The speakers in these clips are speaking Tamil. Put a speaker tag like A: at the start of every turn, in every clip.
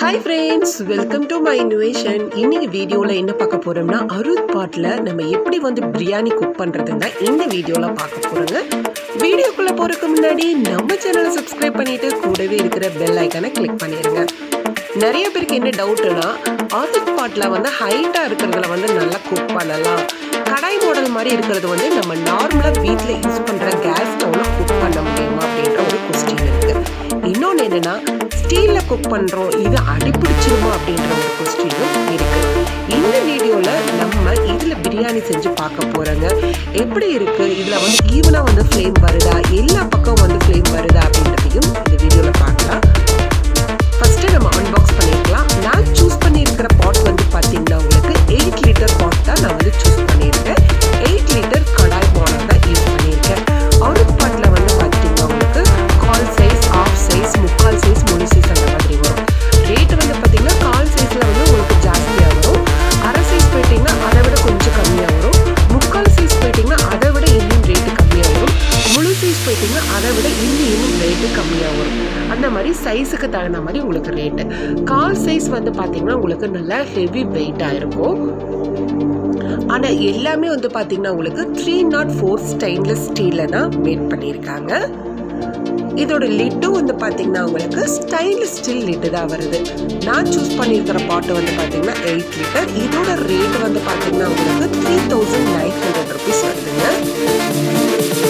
A: hi friends welcome to my இன்வேஷன் இன்னைக்கு வீடியோவில் என்ன பார்க்க போகிறோம்னா அருத் பாட்டில் நம்ம எப்படி வந்து பிரியாணி குக் பண்ணுறதுன்னு தான் இந்த வீடியோவில் பார்க்க போகிறோங்க வீடியோக்குள்ளே போகிறதுக்கு முன்னாடி நம்ம சேனலை சப்ஸ்கிரைப் பண்ணிட்டு கூடவே இருக்கிற பெல் ஐக்கானை கிளிக் பண்ணிடுங்க நிறைய பேருக்கு என்ன டவுட்டுனா அருத் பாட்டில் வந்து ஹைட்டாக இருக்கிறதுல வந்து நல்லா குக் பண்ணலாம் கடாய் மாடல் மாதிரி இருக்கிறது வந்து நம்ம நார்மலாக வீட்டில் யூஸ் பண்ணுற கேஸ் ஸ்டவ்ல குக் பண்ண முடியுமா அப்படின்ற ஒரு கொஸ்டின் இருக்குது இன்னொன்று என்னென்னா ஸ்டீலில் குக் பண்ணுறோம் இது அடிப்பிடிச்சிருமா அப்படின்ற ஒரு கொஸ்டினும் இருக்குது இந்த வீடியோவில் நம்ம இதில் பிரியாணி செஞ்சு பார்க்க போகிறோங்க எப்படி இருக்குது இதில் வந்து ஈவனாக வந்து ஃப்ளேம் வருதா எல்லா பக்கம் வந்து ஃப்ளேம் வருதா அப்படின்றதையும் இந்த வீடியோவில் பார்க்கலாம் ஃபஸ்ட்டு நம்ம அன்பாக்ஸ் பண்ணியிருக்கலாம் நான் சூஸ் பண்ணியிருக்கிற பாட் வந்து பார்த்தீங்கன்னா உங்களுக்கு எயிட் லிட்டர் பாட் தான் நான் வந்து சூஸ் பண்ணியிருக்கேன் எயிட் லிட்டர் கடாய் மாடல் தான் யூஸ் பண்ணியிருக்கேன் ஒரு பாட்டில் வந்து பார்த்தீங்கன்னா உங்களுக்கு கால் சைஸ் ஆஃப் சைஸ் முக்கால் சைஸ் முழு சைஸ் அந்த மாதிரி வரும் ரேட்டு வந்து பார்த்தீங்கன்னா கால் சைஸில் வந்து உங்களுக்கு ஜாஸ்தியாக வரும் அரை சைஸ் போயிட்டீங்கன்னா அதை விட கொஞ்சம் கம்மியாக வரும் முக்கால் சைஸ் போயிட்டீங்கன்னா அதை விட இன்னும் ரேட்டு கம்மியாக வரும் முழு சைஸ் போயிட்டீங்கன்னா அதை விட இன்னும் இன்னும் ரேட்டு கம்மியாக வரும் அந்த மாதிரி சைஸுக்கு தகுந்த மாதிரி உங்களுக்கு ரேட்டு கால் சைஸ் வந்து பார்த்தீங்கன்னா உங்களுக்கு நல்லா ஹெவி வெயிட்டாக இருக்கும் ஆனால் எல்லாமே வந்து பார்த்தீங்கன்னா உங்களுக்கு த்ரீ நாட் ஃபோர் ஸ்டெயின்லெஸ் ஸ்டீலில் தான் மேட் பண்ணியிருக்காங்க இதோட லிட்டும் வந்து பார்த்தீங்கன்னா உங்களுக்கு ஸ்டைன்லெஸ் ஸ்டீல் லிட்டு தான் வருது நான் சூஸ் பண்ணியிருக்கிற பாட்டு வந்து பார்த்தீங்கன்னா எயிட் லிட்டர் இதோட ரேட் வந்து பார்த்தீங்கன்னா உங்களுக்கு three thousand nine hundred rupees வருதுங்க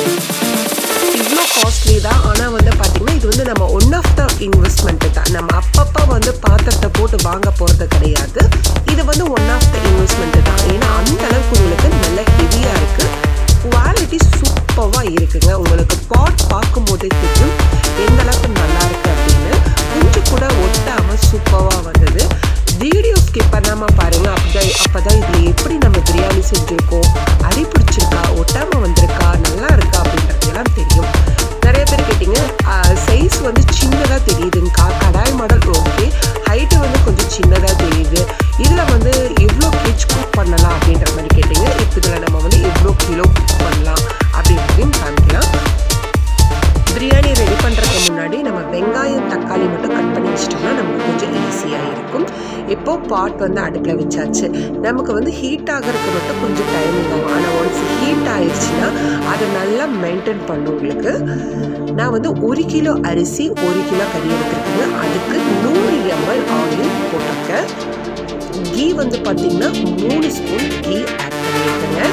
A: இவ்வளோ காஸ்ட்லி தான் ஆனால் வந்து பார்த்தீங்கன்னா இது வந்து நம்ம ஒன் ஆஃப் த இன்வெஸ்ட்மெண்ட்டு தான் நம்ம அப்பப்போ வந்து பாத்திரத்தை போட்டு வாங்க போகிறது கிடையாது இது வந்து ஒன் ஆஃப் த இன்வெஸ்ட்மெண்ட்டு தான் ஏன்னா அந்த அளவுக்கு உங்களுக்கு நல்ல ஹெவியாக இருக்குது குவாலிட்டி சூப்பராக இருக்குங்க உங்களுக்கு பாட் பார்க்கும்போதே தெரியும் எந்த அளவுக்கு நல்லா இருக்கு அப்படின்னு கொஞ்சம் கூட ஒட்டாமல் சூப்பராக வந்தது வீடியோ ஸ்கிப் பண்ணாமல் பாருங்கள் அப்போ அப்போ தான் இதில் எப்படி நம்ம பிரியாணி செஞ்சுருக்கோம் அடி பிடிச்சிருக்கா ஒட்டாமல் வந்திருக்கா நல்லா இருக்கா அப்படின்றதெல்லாம் தெரியும் நிறைய பேர் கேட்டிங்க சைஸ் வந்து சின்னதாக தெரியுதுங்கக்கா கடாய் மாடல் ஓகே ஹைட்டு வந்து கொஞ்சம் சின்னதாக தெரியுது இதில் வந்து எவ்வளோ கேஜ் குக் பண்ணலாம் அப்படின்ற மாதிரி கேட்டிங்க இப்போ இதில் நம்ம வந்து எவ்வளோ கிலோ குக் பண்ணலாம் அப்படின்றதையும் காமிக்கலாம் பிரியாணி ரெடி பண்ணுறதுக்கு முன்னாடி நம்ம வெங்காயம் தக்காளி மட்டும் கட் பண்ணி வச்சிட்டோம்னா நமக்கு கொஞ்சம் ஈஸியாக இருக்கும் இப்போ பாட் வந்து அடுப்பில் வச்சாச்சு நமக்கு வந்து ஹீட் ஆகிறதுக்கு மட்டும் கொஞ்சம் டைமிங் ஆகும் ஆனால் ஒன்ஸ் ஹீட் ஆயிடுச்சுன்னா அதை நல்லா மெயின்டைன் பண்ணும் உங்களுக்கு நான் வந்து ஒரு கிலோ அரிசி ஒரு கிலோ கறி எடுத்துருக்கேங்க அதுக்கு நூறு எம்எல் ஆயில் போட்டிருக்கேன் கீ வந்து பார்த்தீங்கன்னா மூணு ஸ்பூன் கீ ஆட் பண்ணியிருக்கேங்க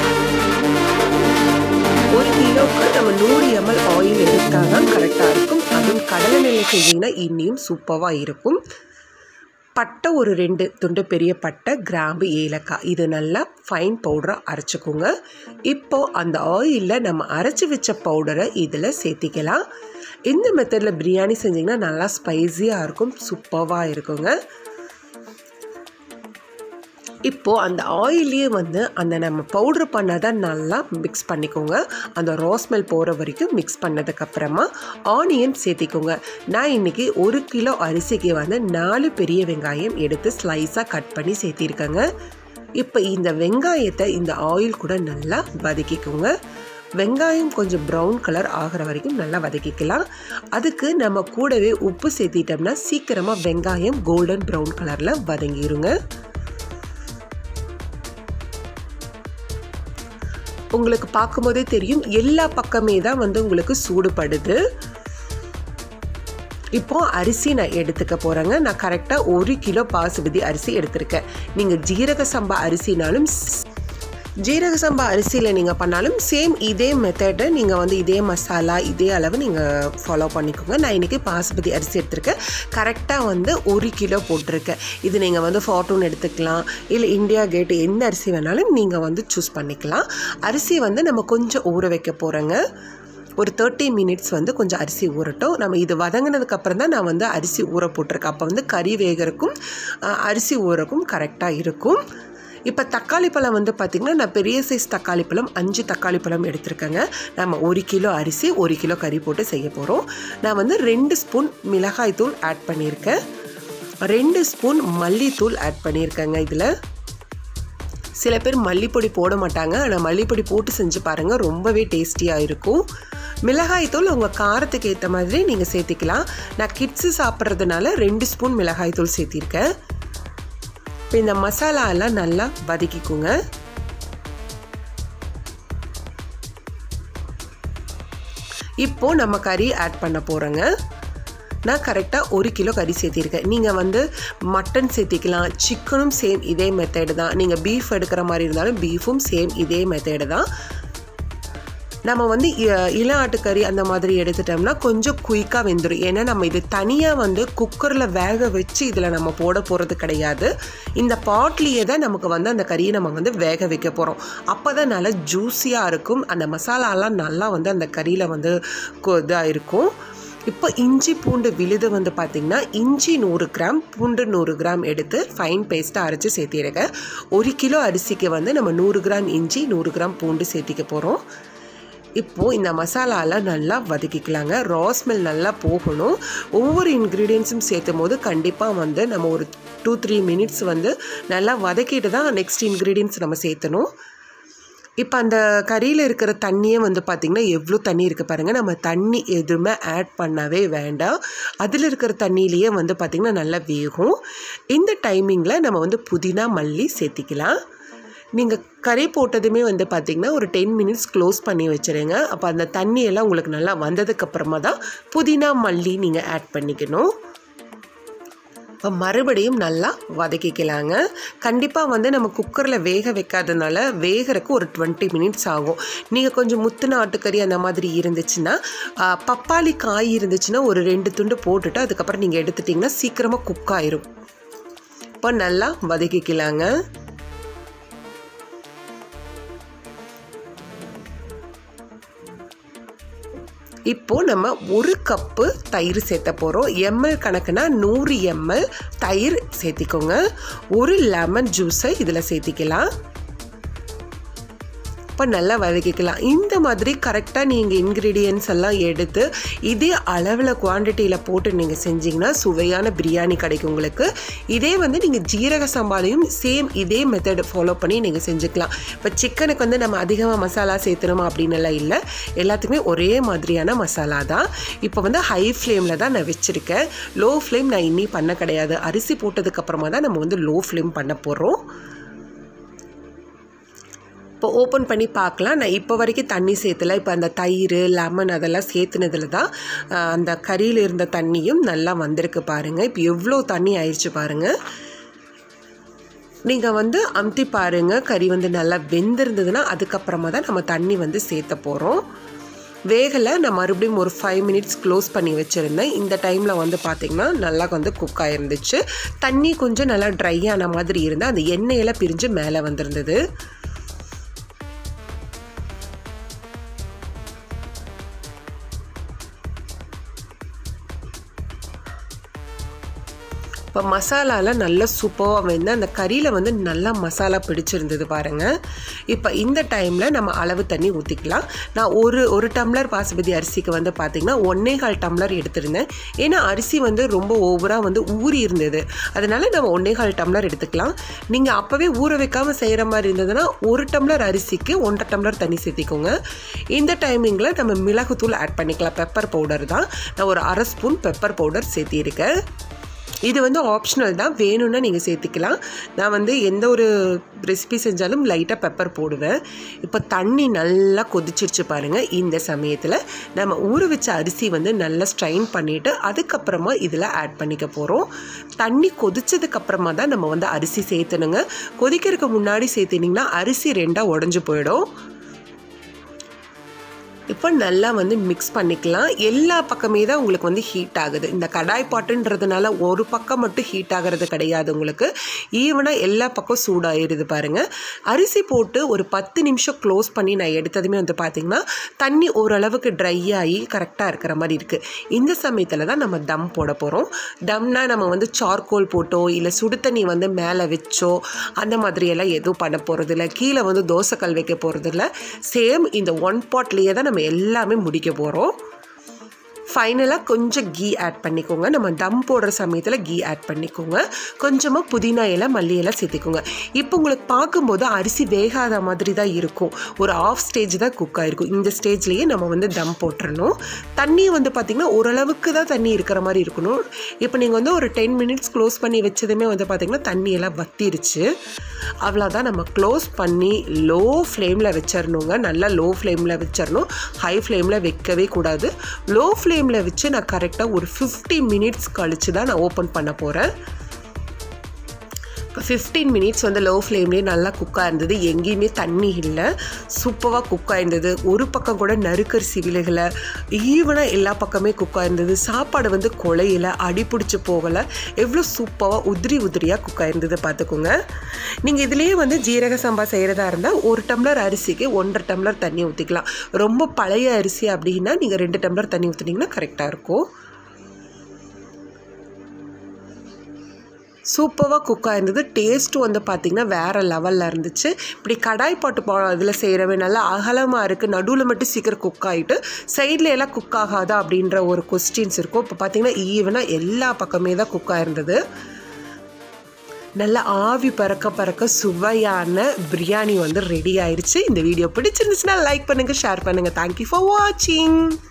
A: ஒரு கிலோவுக்கு நம்ம நூறு எம்எல் ஆயில் எடுத்தால் தான் கரெக்டாக இருக்கும் அதுவும் கடலை நெல்லை செஞ்சிங்கன்னா இன்னியும் சூப்பராக இருக்கும் பட்டை ஒரு ரெண்டு துண்டு பெரிய பட்டை கிராம்பு ஏலக்காய் இது நல்லா ஃபைன் பவுடராக அரைச்சிக்கோங்க இப்போது அந்த ஆயிலில் நம்ம அரைச்சி வச்ச பவுடரை இதில் சேர்த்திக்கலாம் இந்த மெத்தடில் பிரியாணி செஞ்சிங்கன்னா நல்லா ஸ்பைஸியாக இருக்கும் சூப்பராக இருக்குங்க இப்போது அந்த ஆயிலே வந்து அந்த நம்ம பவுட்ரு பண்ணதை நல்லா மிக்ஸ் பண்ணிக்கோங்க அந்த ரோஸ்மெல் போகிற வரைக்கும் மிக்ஸ் பண்ணதுக்கப்புறமா ஆனியன் சேர்த்திக்கோங்க நான் இன்றைக்கி ஒரு கிலோ அரிசிக்கு வந்து நாலு பெரிய வெங்காயம் எடுத்து ஸ்லைஸாக கட் பண்ணி சேர்த்திருக்கேங்க இப்போ இந்த வெங்காயத்தை இந்த ஆயில் கூட நல்லா வதக்கிக்கோங்க வெங்காயம் கொஞ்சம் ப்ரௌன் கலர் ஆகிற வரைக்கும் நல்லா வதக்கிக்கலாம் அதுக்கு நம்ம கூடவே உப்பு சேர்த்திட்டோம்னா சீக்கிரமாக வெங்காயம் கோல்டன் ப்ரௌன் கலரில் வதங்கிருங்க உங்களுக்கு பார்க்கும்போதே தெரியும் எல்லா பக்கமே தான் வந்து உங்களுக்கு சூடுபடுது இப்போ அரிசி நான் எடுத்துக்க போகிறேங்க நான் கரெக்டாக ஒரு கிலோ பாசுபதி அரிசி எடுத்திருக்கேன் நீங்கள் ஜீரக சம்பா அரிசினாலும் ஜீரக சம்பா அரிசியில் நீங்கள் பண்ணாலும் சேம் இதே மெத்தடை நீங்கள் வந்து இதே மசாலா இதே அளவு நீங்கள் ஃபாலோ பண்ணிக்கோங்க நான் இன்றைக்கி பாசுபதி அரிசி எடுத்திருக்கேன் கரெக்டாக வந்து ஒரு கிலோ போட்டிருக்கேன் இது நீங்கள் வந்து ஃபார்ட்டூன் எடுத்துக்கலாம் இல்லை இந்தியா கேட் எந்த அரிசி வேணாலும் நீங்கள் வந்து சூஸ் பண்ணிக்கலாம் அரிசி வந்து நம்ம கொஞ்சம் ஊற வைக்க போகிறோங்க ஒரு தேர்ட்டி மினிட்ஸ் வந்து கொஞ்சம் அரிசி ஊறட்டும் நம்ம இது வதங்கினதுக்கப்புறம் தான் நான் வந்து அரிசி ஊற போட்டிருக்கேன் அப்போ வந்து கறி வேகிறக்கும் அரிசி ஊறக்கும் கரெக்டாக இருக்கும் இப்போ தக்காளி பழம் வந்து பார்த்திங்கன்னா நான் பெரிய சைஸ் தக்காளி பழம் அஞ்சு தக்காளி பழம் எடுத்திருக்கேங்க நம்ம ஒரு கிலோ அரிசி ஒரு கிலோ கறி போட்டு செய்ய போகிறோம் நான் வந்து ரெண்டு ஸ்பூன் மிளகாய் தூள் ஆட் பண்ணியிருக்கேன் ரெண்டு ஸ்பூன் மல்லித்தூள் ஆட் பண்ணியிருக்கேங்க இதில் சில பேர் மல்லிப்பொடி போட மாட்டாங்க ஆனால் மல்லிப்பொடி போட்டு செஞ்சு பாருங்கள் ரொம்பவே டேஸ்டியாக இருக்கும் மிளகாய் தூள் உங்கள் காரத்துக்கு ஏற்ற மாதிரி நீங்கள் சேர்த்திக்கலாம் நான் கிட்ஸு சாப்பிட்றதுனால ரெண்டு ஸ்பூன் மிளகாய் தூள் சேர்த்திருக்கேன் இப்போ இந்த மசாலா எல்லாம் நல்லா வதக்கிக்குங்க இப்போ நம்ம கறி ஆட் பண்ண போகிறோங்க நான் கரெக்டாக ஒரு கிலோ கறி சேர்த்திருக்கேன் நீங்கள் வந்து மட்டன் சேர்த்திக்கலாம் சிக்கனும் சேம் இதே மெத்தேடு தான் நீங்கள் பீஃப் எடுக்கிற மாதிரி இருந்தாலும் பீஃபும் சேம் இதே மெத்தேடு தான் நம்ம வந்து இள ஆட்டுக்கறி அந்த மாதிரி எடுத்துட்டோம்னா கொஞ்சம் குயிக்காக வெந்துடும் ஏன்னா நம்ம இது தனியாக வந்து குக்கரில் வேக வச்சு இதில் நம்ம போட போகிறது கிடையாது இந்த பாட்லேயே தான் நமக்கு வந்து அந்த கறியை நம்ம வந்து வேக வைக்க போகிறோம் அப்போ தான் நல்லா ஜூஸியாக இருக்கும் அந்த மசாலாலாம் நல்லா வந்து அந்த கறியில் வந்து இதாக இருக்கும் இப்போ இஞ்சி பூண்டு விழுது வந்து பார்த்திங்கன்னா இஞ்சி நூறு கிராம் பூண்டு நூறு கிராம் எடுத்து ஃபைன் பேஸ்ட்டாக அரைச்சி சேர்த்திருக்கேன் ஒரு கிலோ அரிசிக்கு வந்து நம்ம நூறு கிராம் இஞ்சி நூறு கிராம் பூண்டு சேர்த்திக்க போகிறோம் இப்போது இந்த மசாலாலாம் நல்லா வதக்கிக்கலாங்க ரா ஸ்மெல் நல்லா போகணும் ஒவ்வொரு இன்க்ரீடியன்ஸும் சேர்த்தும் போது கண்டிப்பாக வந்து நம்ம ஒரு டூ த்ரீ மினிட்ஸ் வந்து நல்லா வதக்கிட்டு தான் நெக்ஸ்ட் இன்க்ரீடியன்ஸ் நம்ம சேர்த்தணும் இப்போ அந்த கறியில் இருக்கிற தண்ணியே வந்து பார்த்திங்கன்னா எவ்வளோ தண்ணி இருக்குது பாருங்கள் நம்ம தண்ணி எதுவுமே ஆட் பண்ணவே வேண்டாம் அதில் இருக்கிற தண்ணியிலேயே வந்து பார்த்திங்கன்னா நல்லா வேகும் இந்த டைமிங்கில் நம்ம வந்து புதினா மல்லி சேர்த்திக்கலாம் நீங்கள் கறி போட்டதுமே வந்து பார்த்திங்கன்னா ஒரு டென் மினிட்ஸ் க்ளோஸ் பண்ணி வச்சுருங்க அப்போ அந்த தண்ணியெல்லாம் உங்களுக்கு நல்லா வந்ததுக்கப்புறமா தான் புதினா மல்லி நீங்கள் ஆட் பண்ணிக்கணும் இப்போ மறுபடியும் நல்லா வதக்கிக்கலாங்க கண்டிப்பாக வந்து நம்ம குக்கரில் வேக வைக்காதனால வேகிறதுக்கு ஒரு டுவெண்ட்டி மினிட்ஸ் ஆகும் நீங்கள் கொஞ்சம் முத்துன ஆட்டுக்கறி அந்த மாதிரி இருந்துச்சுன்னா பப்பாளி காய் இருந்துச்சுன்னா ஒரு ரெண்டு துண்டு போட்டுட்டு அதுக்கப்புறம் நீங்கள் எடுத்துட்டிங்கன்னா சீக்கிரமாக குக் ஆயிரும் இப்போ நல்லா வதக்கிக்கலாங்க இப்போது நம்ம ஒரு கப்பு தயிர் சேர்த்த போகிறோம் எம்எல் கணக்குனா நூறு எம்எல் தயிர் சேர்த்திக்கோங்க ஒரு லெமன் ஜூஸை இதில் சேர்த்திக்கலாம் இப்போ நல்லா வதக்கிக்கலாம் இந்த மாதிரி கரெக்டாக நீங்கள் இன்க்ரீடியன்ஸ் எல்லாம் எடுத்து இதே அளவில் குவான்டிட்டியில் போட்டு நீங்கள் செஞ்சிங்கன்னா சுவையான பிரியாணி கிடைக்கும் உங்களுக்கு இதே வந்து நீங்கள் ஜீரக சம்பாலையும் சேம் இதே மெத்தட் ஃபாலோ பண்ணி நீங்கள் செஞ்சுக்கலாம் இப்போ சிக்கனுக்கு வந்து நம்ம அதிகமாக மசாலா சேர்த்துணுமா அப்படின்னு எல்லாம் இல்லை எல்லாத்துக்குமே ஒரே மாதிரியான மசாலா தான் இப்போ வந்து ஹை ஃப்ளேமில் தான் நான் வச்சுருக்கேன் லோ ஃப்ளேம் நான் இன்னி பண்ண கிடையாது அரிசி போட்டதுக்கப்புறமா தான் நம்ம வந்து லோ ஃப்ளேம் பண்ண போகிறோம் இப்போ ஓப்பன் பண்ணி பார்க்கலாம் நான் இப்போ வரைக்கும் தண்ணி சேர்த்துல இப்போ அந்த தயிர் லெமன் அதெல்லாம் சேர்த்துனதில் தான் அந்த கறியில் இருந்த தண்ணியும் நல்லா வந்திருக்கு பாருங்கள் இப்போ எவ்வளோ தண்ணி ஆயிடுச்சு பாருங்கள் நீங்கள் வந்து அமுத்தி பாருங்கள் கறி வந்து நல்லா வெந்திருந்ததுன்னா அதுக்கப்புறமா தான் நம்ம தண்ணி வந்து சேர்த்த போகிறோம் வேகலை நான் மறுபடியும் ஒரு ஃபைவ் மினிட்ஸ் க்ளோஸ் பண்ணி வச்சுருந்தேன் இந்த டைமில் வந்து பார்த்திங்கன்னா நல்லா வந்து குக் ஆகிருந்துச்சு தண்ணி கொஞ்சம் நல்லா ட்ரை ஆன மாதிரி இருந்தால் அந்த எண்ணெயெல்லாம் பிரிஞ்சு மேலே வந்திருந்தது இப்போ மசாலாவில் நல்லா சூப்பராக வந்து அந்த கறியில் வந்து நல்லா மசாலா பிடிச்சிருந்தது பாருங்கள் இப்போ இந்த டைமில் நம்ம அளவு தண்ணி ஊற்றிக்கலாம் நான் ஒரு ஒரு டம்ளர் பாசுபதி அரிசிக்கு வந்து பார்த்திங்கன்னா ஒன்னே கால் டம்ளர் எடுத்திருந்தேன் ஏன்னா அரிசி வந்து ரொம்ப ஓவராக வந்து ஊறி இருந்தது அதனால் நம்ம ஒன்னே கால் டம்ளர் எடுத்துக்கலாம் நீங்கள் அப்போவே ஊற வைக்காமல் செய்கிற மாதிரி இருந்ததுன்னா ஒரு டம்ளர் அரிசிக்கு ஒன்றரை டம்ளர் தண்ணி சேர்த்திக்கோங்க இந்த டைமிங்கில் நம்ம மிளகுத்தூள் ஆட் பண்ணிக்கலாம் பெப்பர் பவுடர் தான் நான் ஒரு அரை ஸ்பூன் பெப்பர் பவுடர் சேர்த்திருக்கேன் இது வந்து ஆப்ஷனல் தான் வேணும்னா நீங்கள் சேர்த்துக்கலாம் நான் வந்து எந்த ஒரு ரெசிபி செஞ்சாலும் லைட்டாக பெப்பர் போடுவேன் இப்போ தண்ணி நல்லா கொதிச்சிருச்சு பாருங்கள் இந்த சமயத்தில் நம்ம ஊற வச்ச அரிசி வந்து நல்லா ஸ்ட்ரைன் பண்ணிவிட்டு அதுக்கப்புறமா இதில் ஆட் பண்ணிக்க போகிறோம் தண்ணி கொதிச்சதுக்கப்புறமா தான் நம்ம வந்து அரிசி சேர்த்தணுங்க கொதிக்கிறதுக்கு முன்னாடி சேர்த்துனிங்கன்னா அரிசி ரெண்டாக உடஞ்சி போயிடும் இப்போ நல்லா வந்து மிக்ஸ் பண்ணிக்கலாம் எல்லா பக்கமே தான் உங்களுக்கு வந்து ஹீட் ஆகுது இந்த கடாய் பாட்டுன்றதுனால ஒரு பக்கம் மட்டும் ஹீட் ஆகிறது கிடையாது உங்களுக்கு ஈவனாக எல்லா பக்கம் சூடாகிடுது பாருங்கள் அரிசி போட்டு ஒரு பத்து நிமிஷம் க்ளோஸ் பண்ணி நான் எடுத்ததுமே வந்து பார்த்திங்கன்னா தண்ணி ஓரளவுக்கு ட்ரை ஆகி கரெக்டாக இருக்கிற மாதிரி இருக்குது இந்த சமயத்தில் தான் நம்ம தம் போட போகிறோம் தம்னா நம்ம வந்து சார்கோல் போட்டோ இல்லை சுடு தண்ணி வந்து மேலே வச்சோ அந்த மாதிரியெல்லாம் எதுவும் பண்ண போகிறது இல்லை கீழே வந்து தோசைக்கல் வைக்க போகிறது இல்லை சேம் இந்த ஒன் பாட்லேயே தான் நம்ம எல்லாமே முடிக்க போகிறோம் ஃபைனலாக கொஞ்சம் கீ ஆட் பண்ணிக்கோங்க நம்ம தம் போடுற சமயத்தில் கீ ஆட் பண்ணிக்கோங்க கொஞ்சமாக புதினா இலை மல்லி இலை சேர்த்துக்கோங்க இப்போ உங்களுக்கு பார்க்கும்போது அரிசி வேகாத மாதிரி தான் இருக்கும் ஒரு ஆஃப் ஸ்டேஜ் தான் குக் ஆகிருக்கும் இந்த ஸ்டேஜ்லேயே நம்ம வந்து தம் போட்டுறணும் தண்ணி வந்து பார்த்திங்கன்னா ஓரளவுக்கு தான் தண்ணி இருக்கிற மாதிரி இருக்கணும் இப்போ நீங்கள் வந்து ஒரு டென் மினிட்ஸ் க்ளோஸ் பண்ணி வச்சதுமே வந்து பார்த்திங்கன்னா தண்ணி எல்லாம் வத்திருச்சு அவ்வளோதான் நம்ம க்ளோஸ் பண்ணி லோ ஃப்ளேமில் வச்சிடணுங்க நல்லா லோ ஃப்ளேமில் வச்சிடணும் ஹை ஃப்ளேமில் வைக்கவே கூடாது லோ ஃப்ளேமில் வச்சு நான் கரெக்டாக ஒரு ஃபிஃப்டி மினிட்ஸ் கழித்து தான் நான் ஓப்பன் பண்ண போகிறேன் இப்போ ஃபிஃப்டீன் மினிட்ஸ் வந்து லோ ஃப்ளேம்லேயே நல்லா குக்காக இருந்தது எங்கேயுமே தண்ணி இல்லை சூப்பராக குக் ஆயிருந்தது ஒரு பக்கம் கூட நறுக்கரிசி விலைகளை ஈவனாக எல்லா பக்கமே குக்காக இருந்தது சாப்பாடு வந்து குழையில அடி பிடிச்சி போகலை எவ்வளோ சூப்பராக உதிரி உதிரியாக குக் ஆயிருந்தது பார்த்துக்கோங்க நீங்கள் இதுலேயே வந்து ஜீரக சம்பா செய்கிறதா இருந்தால் ஒரு டம்ளர் அரிசிக்கு ஒன்றரை டம்ளர் தண்ணி ஊற்றிக்கலாம் ரொம்ப பழைய அரிசி அப்படின்னா நீங்கள் ரெண்டு டம்ளர் தண்ணி ஊற்றுனீங்கன்னா கரெக்டாக இருக்கும் சூப்பராக குக் ஆயிருந்தது டேஸ்ட்டும் வந்து பார்த்திங்கன்னா வேறு லெவலில் இருந்துச்சு இப்படி கடாய் பாட்டு பா இதில் செய்கிறவே நல்லா அகலமாக இருக்குது நடுவில் மட்டும் சீக்கிரம் குக் ஆகிட்டு சைடில் எல்லாம் குக் ஆகாதா அப்படின்ற ஒரு கொஸ்டின்ஸ் இருக்கும் இப்போ பார்த்திங்கன்னா ஈவனாக எல்லா பக்கமே தான் குக் ஆயிருந்தது நல்லா ஆவி பறக்க பறக்க சுவையான பிரியாணி வந்து ரெடி ஆயிடுச்சு இந்த வீடியோ பிடிச்சிருந்துச்சுன்னா லைக் பண்ணுங்கள் ஷேர் பண்ணுங்கள் தேங்க்யூ ஃபார் வாட்சிங்